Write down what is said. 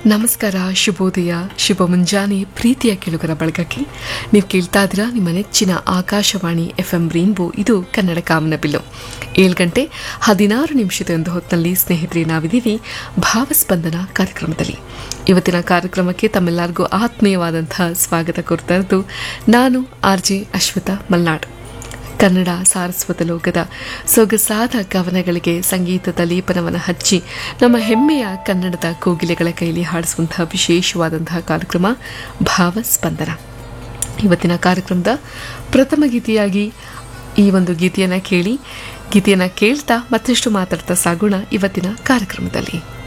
ನಮಸ್ಕಾರ ಶುಭೋದಯ ಶುಭ ಮುಂಜಾನೆ ಪ್ರೀತಿಯ ಕೆಳುಗರ ಬಳಗಕ್ಕೆ ನೀವು ಕೇಳ್ತಾ ಇದ್ದೀರಾ ನಿಮ್ಮ ನೆಚ್ಚಿನ ಆಕಾಶವಾಣಿ ಎಫ್ ಎಂ ರೈನ್ಬೋ ಇದು ಕನ್ನಡ ಕಾಮನಬಿಲ್ಲು ಏಳು ಗಂಟೆ ಹದಿನಾರು ನಿಮಿಷದ ಒಂದು ಹೊತ್ತಿನಲ್ಲಿ ಸ್ನೇಹಿತರೆ ನಾವಿದ್ದೀವಿ ಭಾವಸ್ಪಂದನ ಕಾರ್ಯಕ್ರಮದಲ್ಲಿ ಇವತ್ತಿನ ಕಾರ್ಯಕ್ರಮಕ್ಕೆ ತಮ್ಮೆಲ್ಲರಿಗೂ ಆತ್ಮೀಯವಾದಂತಹ ಸ್ವಾಗತ ಕೋರ್ತಾ ಇರೋದು ನಾನು ಆರ್ ಜೆ ಅಶ್ವಥ ಮಲ್ನಾಡ್ ಕನ್ನಡ ಸಾರಸ್ವತ ಲೋಕದ ಸೊಗಸಾದ ಕವನಗಳಿಗೆ ಸಂಗೀತದ ಲೇಪನವನ್ನು ಹಚ್ಚಿ ನಮ್ಮ ಹೆಮ್ಮೆಯ ಕನ್ನಡದ ಕೋಗಿಲೆಗಳ ಕೈಲಿ ಹಾಡಿಸುವಂತಹ ವಿಶೇಷವಾದಂತಹ ಕಾರ್ಯಕ್ರಮ ಭಾವಸ್ಪಂದನ ಇವತ್ತಿನ ಕಾರ್ಯಕ್ರಮದ ಪ್ರಥಮ ಗೀತೆಯಾಗಿ ಈ ಒಂದು ಗೀತೆಯನ್ನು ಕೇಳಿ ಗೀತೆಯನ್ನು ಕೇಳ್ತಾ ಮತ್ತಷ್ಟು ಮಾತಾಡ್ತಾ ಸಾಗೋಣ ಇವತ್ತಿನ ಕಾರ್ಯಕ್ರಮದಲ್ಲಿ